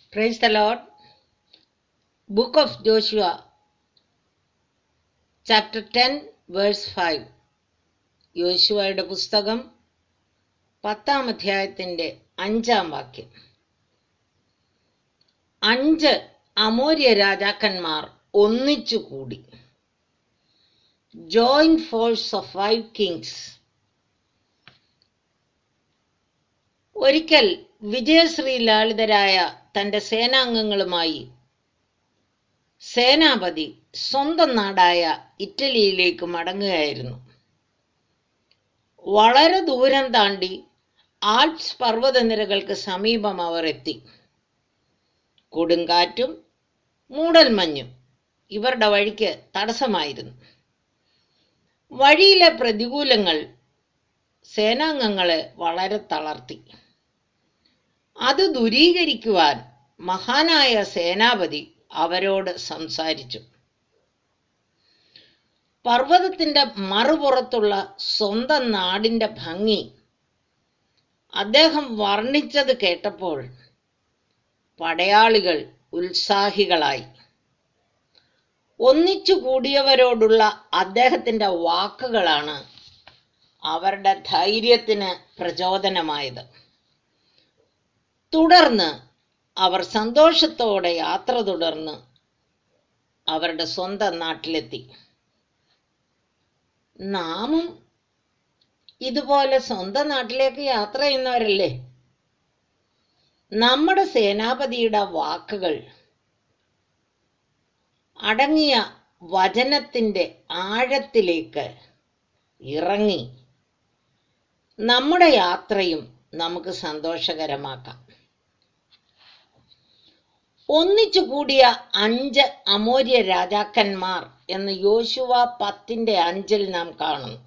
Praise the Lord. Book of Joshua, chapter 10, verse 5. യോശുവയുടെ പുസ്തകം പത്താം അധ്യായത്തിന്റെ അഞ്ചാം വാക്യം അഞ്ച് അമോര്യ രാജാക്കന്മാർ ഒന്നിച്ചു കൂടി joint force of five kings ഒരിക്കൽ വിജയശ്രീ ലാളിതരായ തന്റെ സേനാംഗങ്ങളുമായി സേനാപതി സ്വന്തം നാടായ ഇറ്റലിയിലേക്ക് മടങ്ങുകയായിരുന്നു വളരെ ദൂരം താണ്ടി ആൽപ്സ് പർവ്വതനിരകൾക്ക് സമീപം അവർ എത്തി കൊടുങ്കാറ്റും മൂടൽമഞ്ഞും ഇവരുടെ വഴിക്ക് തടസ്സമായിരുന്നു വഴിയിലെ പ്രതികൂലങ്ങൾ സേനാംഗങ്ങളെ വളരെ തളർത്തി അത് ദുരീകരിക്കുവാൻ മഹാനായ സേനാപതി അവരോട് സംസാരിച്ചു പർവ്വതത്തിന്റെ മറുപുറത്തുള്ള സ്വന്തം നാടിന്റെ ഭംഗി അദ്ദേഹം വർണ്ണിച്ചത് കേട്ടപ്പോൾ പടയാളികൾ ഉത്സാഹികളായി ഒന്നിച്ചു കൂടിയവരോടുള്ള അദ്ദേഹത്തിന്റെ വാക്കുകളാണ് അവരുടെ ധൈര്യത്തിന് പ്രചോദനമായത് തുടർന്ന് അവർ സന്തോഷത്തോടെ യാത്ര തുടർന്ന് അവരുടെ സ്വന്തം നാട്ടിലെത്തി നാമും ഇതുപോലെ സ്വന്തം നാട്ടിലേക്ക് യാത്ര ചെയ്യുന്നവരല്ലേ നമ്മുടെ സേനാപതിയുടെ വാക്കുകൾ അടങ്ങിയ വചനത്തിന്റെ ആഴത്തിലേക്ക് ഇറങ്ങി നമ്മുടെ യാത്രയും നമുക്ക് സന്തോഷകരമാക്കാം ഒന്നിച്ചു കൂടിയ അഞ്ച് അമോര്യ രാജാക്കന്മാർ എന്ന് യോശുവ പത്തിന്റെ അഞ്ചിൽ നാം കാണുന്നു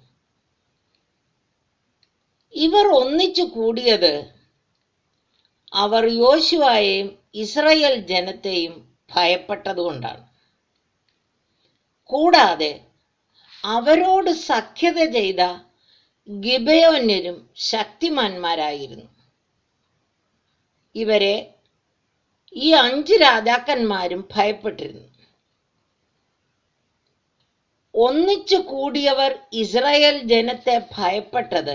ഇവർ ഒന്നിച്ചു കൂടിയത് അവർ യോശുവായെയും ഇസ്രയേൽ ജനത്തെയും ഭയപ്പെട്ടതുകൊണ്ടാണ് കൂടാതെ അവരോട് സഖ്യത ചെയ്ത ഗിബയോന്യരും ശക്തിമാന്മാരായിരുന്നു ഇവരെ ഈ അഞ്ച് രാജാക്കന്മാരും ഭയപ്പെട്ടിരുന്നു ഒന്നിച്ചു കൂടിയവർ ഇസ്രായേൽ ജനത്തെ ഭയപ്പെട്ടത്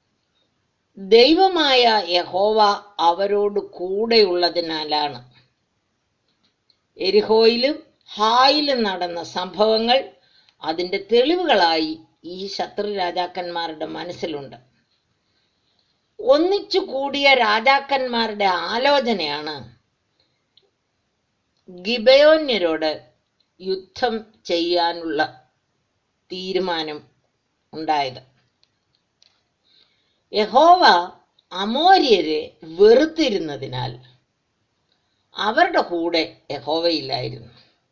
ദൈവമായ യഹോവ അവരോട് കൂടെയുള്ളതിനാലാണ് എരിഹോയിലും ഹായിലും നടന്ന സംഭവങ്ങൾ അതിന്റെ തെളിവുകളായി ഈ ശത്രു രാജാക്കന്മാരുടെ മനസ്സിലുണ്ട് ഒന്നിച്ചു കൂടിയ രാജാക്കന്മാരുടെ ആലോചനയാണ് ഗിബയോന്യരോട് യുദ്ധം ചെയ്യാനുള്ള തീരുമാനം ഉണ്ടായത് യഹോവ അമോര്യരെ വെറുത്തിരുന്നതിനാൽ അവരുടെ കൂടെ യഹോവയില്ലായിരുന്നു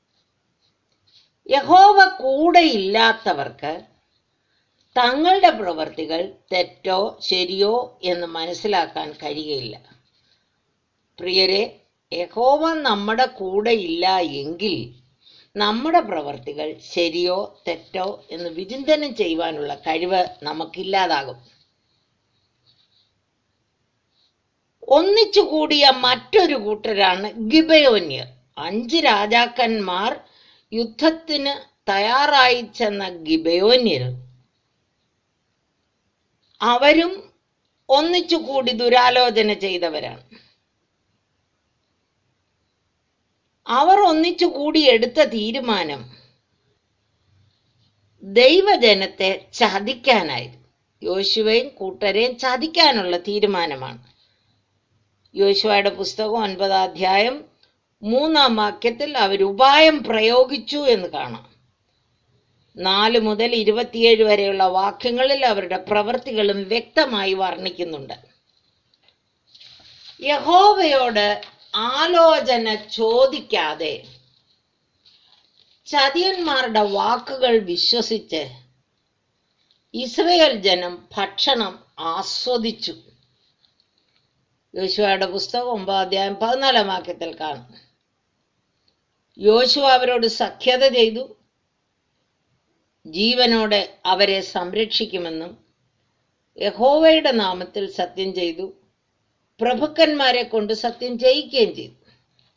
യഹോവ കൂടെ ഇല്ലാത്തവർക്ക് തങ്ങളുടെ പ്രവർത്തികൾ തെറ്റോ ശരിയോ എന്ന് മനസ്സിലാക്കാൻ കഴിയുകയില്ല പ്രിയരെ യഹോവ നമ്മുടെ കൂടെ ഇല്ല എങ്കിൽ നമ്മുടെ പ്രവർത്തികൾ ശരിയോ തെറ്റോ എന്ന് വിചിന്തനം ചെയ്യുവാനുള്ള കഴിവ് നമുക്കില്ലാതാകും ഒന്നിച്ചു കൂടിയ മറ്റൊരു കൂട്ടരാണ് ഗിബയോന്യർ അഞ്ച് രാജാക്കന്മാർ യുദ്ധത്തിന് തയ്യാറായി ചെന്ന ഗിബയോന്യർ അവരും ഒന്നിച്ചു കൂടി ദുരാലോചന ചെയ്തവരാണ് അവർ ഒന്നിച്ചു കൂടി എടുത്ത തീരുമാനം ദൈവജനത്തെ ചതിക്കാനായിരുന്നു യോശുവയും കൂട്ടരെയും ചതിക്കാനുള്ള തീരുമാനമാണ് യോശുവയുടെ പുസ്തകം ഒൻപതാം അധ്യായം മൂന്നാം വാക്യത്തിൽ അവർ ഉപായം പ്രയോഗിച്ചു എന്ന് കാണാം നാല് മുതൽ ഇരുപത്തിയേഴ് വരെയുള്ള വാക്യങ്ങളിൽ അവരുടെ പ്രവൃത്തികളും വ്യക്തമായി വർണ്ണിക്കുന്നുണ്ട് യഹോവയോട് ആലോചന ചോദിക്കാതെ ചതിയന്മാരുടെ വാക്കുകൾ വിശ്വസിച്ച് ഇസ്രയേൽ ജനം ഭക്ഷണം ആസ്വദിച്ചു യോശുവയുടെ പുസ്തകം ഒമ്പതാം അധ്യായം പതിനാലാം വാക്യത്തിൽ കാണും യോശുവ അവരോട് സഖ്യത ചെയ്തു ജീവനോടെ അവരെ സംരക്ഷിക്കുമെന്നും യഹോവയുടെ നാമത്തിൽ സത്യം ചെയ്തു പ്രഭുക്കന്മാരെ കൊണ്ട് സത്യം ചെയ്യിക്കുകയും ചെയ്തു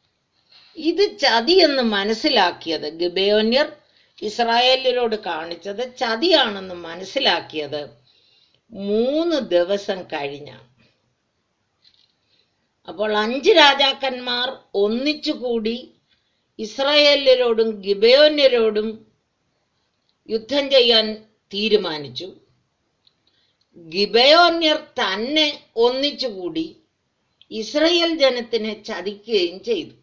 ഇത് ചതിയെന്ന് മനസ്സിലാക്കിയത് ഗിബയോന്യർ ഇസ്രായേലിയരോട് കാണിച്ചത് ചതിയാണെന്ന് മനസ്സിലാക്കിയത് മൂന്ന് ദിവസം കഴിഞ്ഞാണ് അപ്പോൾ അഞ്ച് രാജാക്കന്മാർ ഒന്നിച്ചുകൂടി ഇസ്രായേല്യരോടും ഗിബയോന്യരോടും യുദ്ധം ചെയ്യാൻ തീരുമാനിച്ചു ഗിബയോന്യർ തന്നെ ഒന്നിച്ചുകൂടി ഇസ്രയേൽ ജനത്തിനെ ചതിക്കുകയും ചെയ്തു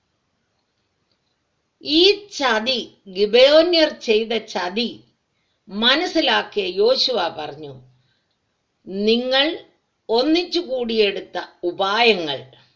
ഈ ചതി ഗിബയോന്യർ ചെയ്ത ചതി മനസ്സിലാക്കിയ യോശുവ പറഞ്ഞു നിങ്ങൾ ഒന്നിച്ചു കൂടിയെടുത്ത ഉപായങ്ങൾ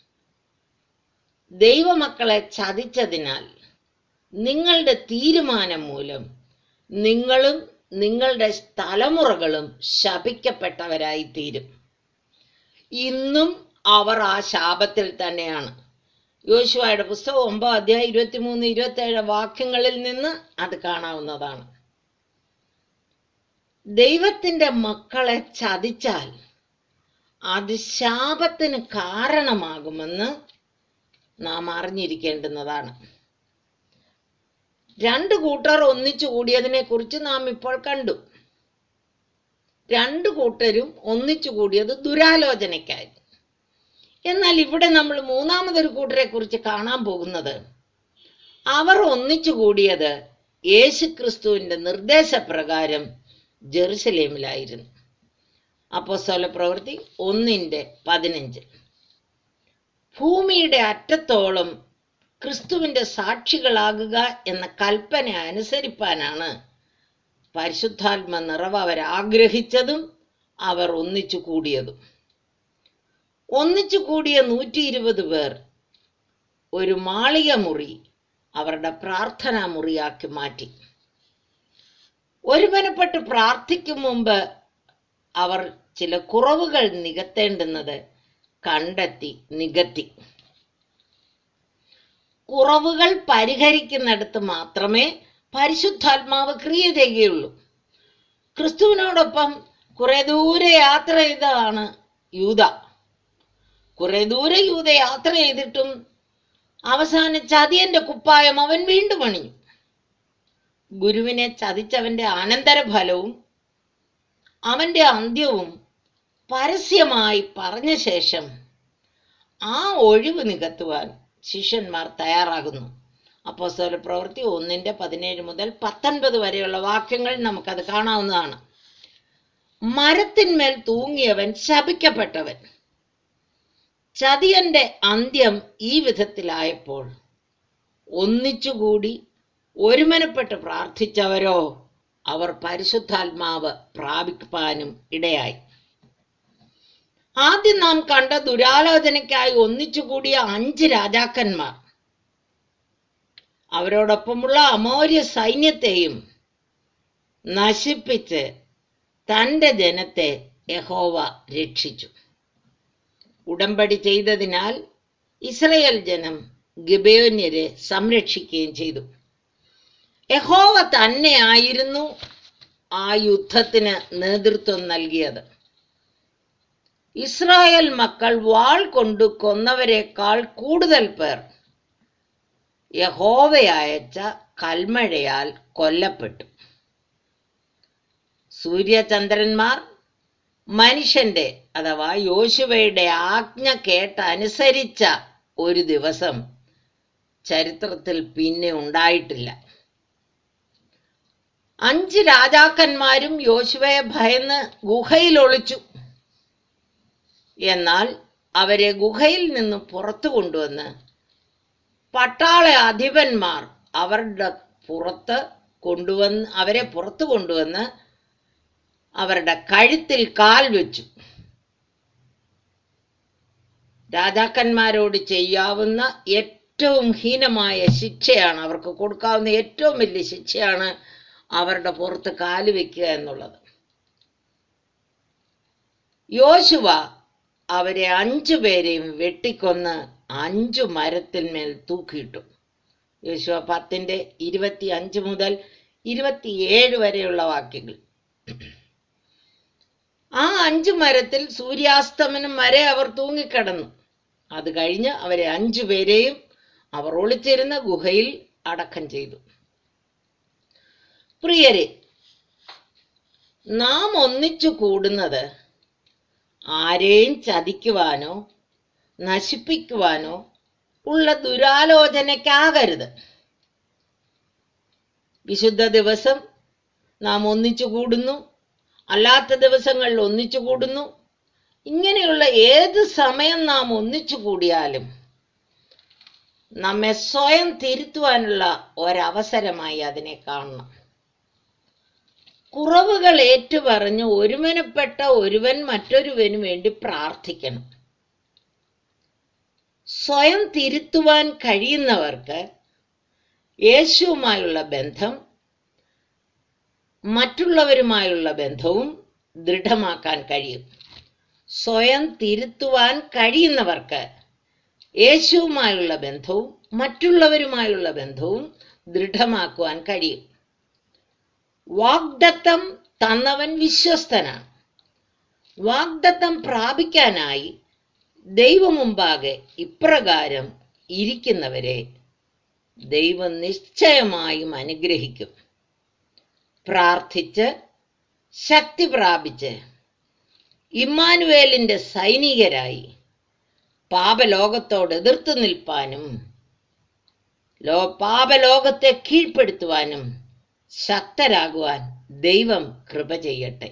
ദൈവമക്കളെ ചതിച്ചതിനാൽ നിങ്ങളുടെ തീരുമാനം മൂലം നിങ്ങളും നിങ്ങളുടെ തലമുറകളും ശപിക്കപ്പെട്ടവരായി തീരും ഇന്നും അവർ ആ ശാപത്തിൽ തന്നെയാണ് യോശുവയുടെ പുസ്തകം ഒമ്പത് അധ്യായം ഇരുപത്തിമൂന്ന് ഇരുപത്തി ഏഴ് വാക്യങ്ങളിൽ നിന്ന് അത് കാണാവുന്നതാണ് ദൈവത്തിന്റെ മക്കളെ ചതിച്ചാൽ അത് ശാപത്തിന് കാരണമാകുമെന്ന് നാം അറിഞ്ഞിരിക്കേണ്ടുന്നതാണ് രണ്ട് കൂട്ടർ ഒന്നിച്ചു കൂടിയതിനെ കുറിച്ച് നാം ഇപ്പോൾ കണ്ടു രണ്ടു കൂട്ടരും ഒന്നിച്ചു കൂടിയത് ദുരാലോചനയ്ക്കായി എന്നാൽ ഇവിടെ നമ്മൾ മൂന്നാമതൊരു കൂട്ടരെ കുറിച്ച് കാണാൻ പോകുന്നത് അവർ ഒന്നിച്ചു കൂടിയത് യേശുക്രിസ്തുവിന്റെ നിർദ്ദേശപ്രകാരം ജെറുസലേമിലായിരുന്നു അപ്പോസ്തല പ്രവൃത്തി ഒന്നിന്റെ പതിനഞ്ച് ഭൂമിയുടെ അറ്റത്തോളം ക്രിസ്തുവിന്റെ സാക്ഷികളാകുക എന്ന കൽപ്പന അനുസരിപ്പാനാണ് പരിശുദ്ധാത്മ നിറവ് അവർ ആഗ്രഹിച്ചതും അവർ ഒന്നിച്ചു കൂടിയതും ഒന്നിച്ചു കൂടിയ നൂറ്റി ഇരുപത് പേർ ഒരു മാളിക മുറി അവരുടെ പ്രാർത്ഥനാ മുറിയാക്കി മാറ്റി ഒരുമനപ്പെട്ട് പ്രാർത്ഥിക്കും മുമ്പ് അവർ ചില കുറവുകൾ നികത്തേണ്ടുന്നത് കണ്ടെത്തി നികത്തി കുറവുകൾ പരിഹരിക്കുന്നിടത്ത് മാത്രമേ പരിശുദ്ധാത്മാവ് ക്രിയ ചെയ്യുകയുള്ളൂ ക്രിസ്തുവിനോടൊപ്പം കുറെ ദൂരെ യാത്ര ചെയ്തതാണ് യൂത കുറെ ദൂരെ യൂത യാത്ര ചെയ്തിട്ടും അവസാനം ചതിയന്റെ കുപ്പായം അവൻ വീണ്ടും അണിഞ്ഞു ഗുരുവിനെ ചതിച്ചവന്റെ അനന്തരഫലവും അവന്റെ അന്ത്യവും പരസ്യമായി പറഞ്ഞ ശേഷം ആ ഒഴിവ് നികത്തുവാൻ ശിഷ്യന്മാർ തയ്യാറാകുന്നു അപ്പോസ്തല പ്രവൃത്തി ഒന്നിന്റെ പതിനേഴ് മുതൽ പത്തൊൻപത് വരെയുള്ള വാക്യങ്ങൾ നമുക്കത് കാണാവുന്നതാണ് മരത്തിന്മേൽ തൂങ്ങിയവൻ ശപിക്കപ്പെട്ടവൻ ചതിയന്റെ അന്ത്യം ഈ വിധത്തിലായപ്പോൾ ഒന്നിച്ചുകൂടി ഒരുമനപ്പെട്ട് പ്രാർത്ഥിച്ചവരോ അവർ പരിശുദ്ധാത്മാവ് പ്രാപിപ്പാനും ഇടയായി ആദ്യം നാം കണ്ട ദുരാലോചനയ്ക്കായി ഒന്നിച്ചുകൂടിയ അഞ്ച് രാജാക്കന്മാർ അവരോടൊപ്പമുള്ള അമൗര്യ സൈന്യത്തെയും നശിപ്പിച്ച് തന്റെ ജനത്തെ യഹോവ രക്ഷിച്ചു ഉടമ്പടി ചെയ്തതിനാൽ ഇസ്രയേൽ ജനം ഗിബയോന്യരെ സംരക്ഷിക്കുകയും ചെയ്തു യഹോവ തന്നെയായിരുന്നു ആ യുദ്ധത്തിന് നേതൃത്വം നൽകിയത് ഇസ്രായേൽ മക്കൾ വാൾ കൊണ്ട് കൊന്നവരെക്കാൾ കൂടുതൽ പേർ യഹോവയച്ച കൽമഴയാൽ കൊല്ലപ്പെട്ടു സൂര്യചന്ദ്രന്മാർ മനുഷ്യന്റെ അഥവാ യോശുവയുടെ ആജ്ഞ കേട്ടനുസരിച്ച ഒരു ദിവസം ചരിത്രത്തിൽ പിന്നെ ഉണ്ടായിട്ടില്ല അഞ്ച് രാജാക്കന്മാരും യോശുവയെ ഭയന്ന് ഗുഹയിൽ ഒളിച്ചു എന്നാൽ അവരെ ഗുഹയിൽ നിന്ന് പുറത്തു കൊണ്ടുവന്ന് പട്ടാള അധിപന്മാർ അവരുടെ പുറത്ത് കൊണ്ടുവന്ന് അവരെ പുറത്തു കൊണ്ടുവന്ന് അവരുടെ കഴുത്തിൽ കാൽ വെച്ചു രാജാക്കന്മാരോട് ചെയ്യാവുന്ന ഏറ്റവും ഹീനമായ ശിക്ഷയാണ് അവർക്ക് കൊടുക്കാവുന്ന ഏറ്റവും വലിയ ശിക്ഷയാണ് അവരുടെ പുറത്ത് കാല് വെക്കുക എന്നുള്ളത് യോശുവ അവരെ അഞ്ചു പേരെയും വെട്ടിക്കൊന്ന് അഞ്ചു മരത്തിന്മേൽ തൂക്കിയിട്ടു യോശുവ പത്തിന്റെ ഇരുപത്തി അഞ്ച് മുതൽ ഇരുപത്തിയേഴ് വരെയുള്ള വാക്യങ്ങൾ ആ അഞ്ചു മരത്തിൽ സൂര്യാസ്തമനം വരെ അവർ തൂങ്ങിക്കിടന്നു അത് കഴിഞ്ഞ് അവരെ അഞ്ചു പേരെയും അവർ ഒളിച്ചിരുന്ന ഗുഹയിൽ അടക്കം ചെയ്തു പ്രിയരെ നാം ഒന്നിച്ചു കൂടുന്നത് ആരെയും ചതിക്കുവാനോ നശിപ്പിക്കുവാനോ ഉള്ള ദുരാലോചനയ്ക്കാകരുത് വിശുദ്ധ ദിവസം നാം ഒന്നിച്ചു കൂടുന്നു അല്ലാത്ത ദിവസങ്ങളിൽ ഒന്നിച്ചു കൂടുന്നു ഇങ്ങനെയുള്ള ഏത് സമയം നാം ഒന്നിച്ചു കൂടിയാലും നമ്മെ സ്വയം തിരുത്തുവാനുള്ള ഒരവസരമായി അതിനെ കാണണം കുറവുകൾ ഏറ്റുപറഞ്ഞ് ഒരുമനപ്പെട്ട ഒരുവൻ മറ്റൊരുവന് വേണ്ടി പ്രാർത്ഥിക്കണം സ്വയം തിരുത്തുവാൻ കഴിയുന്നവർക്ക് യേശുവുമായുള്ള ബന്ധം മറ്റുള്ളവരുമായുള്ള ബന്ധവും ദൃഢമാക്കാൻ കഴിയും സ്വയം തിരുത്തുവാൻ കഴിയുന്നവർക്ക് യേശുവുമായുള്ള ബന്ധവും മറ്റുള്ളവരുമായുള്ള ബന്ധവും ദൃഢമാക്കുവാൻ കഴിയും വാഗ്ദത്തം തന്നവൻ വിശ്വസ്തനാണ് വാഗ്ദത്തം പ്രാപിക്കാനായി ദൈവമുമ്പാകെ ഇപ്രകാരം ഇരിക്കുന്നവരെ ദൈവം നിശ്ചയമായും അനുഗ്രഹിക്കും പ്രാർത്ഥിച്ച് ശക്തി പ്രാപിച്ച് ഇമ്മാനുവേലിന്റെ സൈനികരായി പാപലോകത്തോട് എതിർത്തു നിൽപ്പാനും ലോ പാപലോകത്തെ കീഴ്പ്പെടുത്തുവാനും ശക്തരാകുവാൻ ദൈവം കൃപ ചെയ്യട്ടെ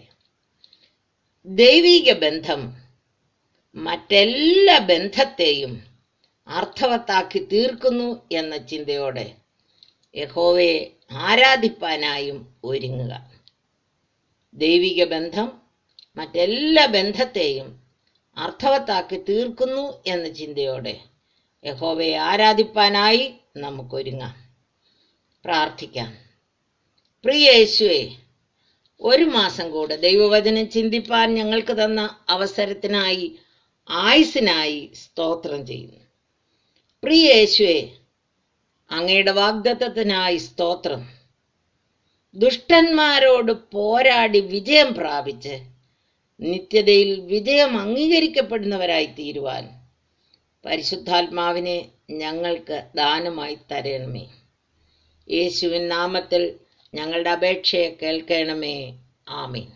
ദൈവിക ബന്ധം മറ്റെല്ലാ ബന്ധത്തെയും അർത്ഥവത്താക്കി തീർക്കുന്നു എന്ന ചിന്തയോടെ യഹോവയെ ആരാധിപ്പാനായും ഒരുങ്ങുക ദൈവിക ബന്ധം മറ്റെല്ലാ ബന്ധത്തെയും അർത്ഥവത്താക്കി തീർക്കുന്നു എന്ന ചിന്തയോടെ യഹോവയെ ആരാധിപ്പാനായി നമുക്കൊരുങ്ങാം പ്രാർത്ഥിക്കാം പ്രിയ യേശുവേ ഒരു മാസം കൂടെ ദൈവവചനം ചിന്തിപ്പാൻ ഞങ്ങൾക്ക് തന്ന അവസരത്തിനായി ആയുസിനായി സ്തോത്രം ചെയ്യുന്നു പ്രിയ യേശുവേ അങ്ങയുടെ വാഗ്ദത്തത്തിനായി സ്തോത്രം ദുഷ്ടന്മാരോട് പോരാടി വിജയം പ്രാപിച്ച് നിത്യതയിൽ വിജയം അംഗീകരിക്കപ്പെടുന്നവരായി തീരുവാൻ പരിശുദ്ധാത്മാവിനെ ഞങ്ങൾക്ക് ദാനമായി തരണമേ യേശുവിൻ നാമത്തിൽ ഞങ്ങളുടെ അപേക്ഷയെ കേൾക്കണമേ ആമീൻ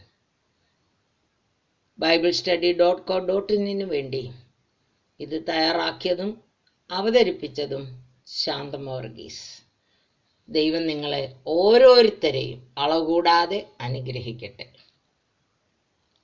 Bible study dot co dot ഇന്നിനു വേണ്ടി ഇത് തയ്യാറാക്കിയതും അവതരിപ്പിച്ചതും ശാന്തം വർഗീസ് ദൈവം നിങ്ങളെ ഓരോരുത്തരെയും അളകൂടാതെ അനുഗ്രഹിക്കട്ടെ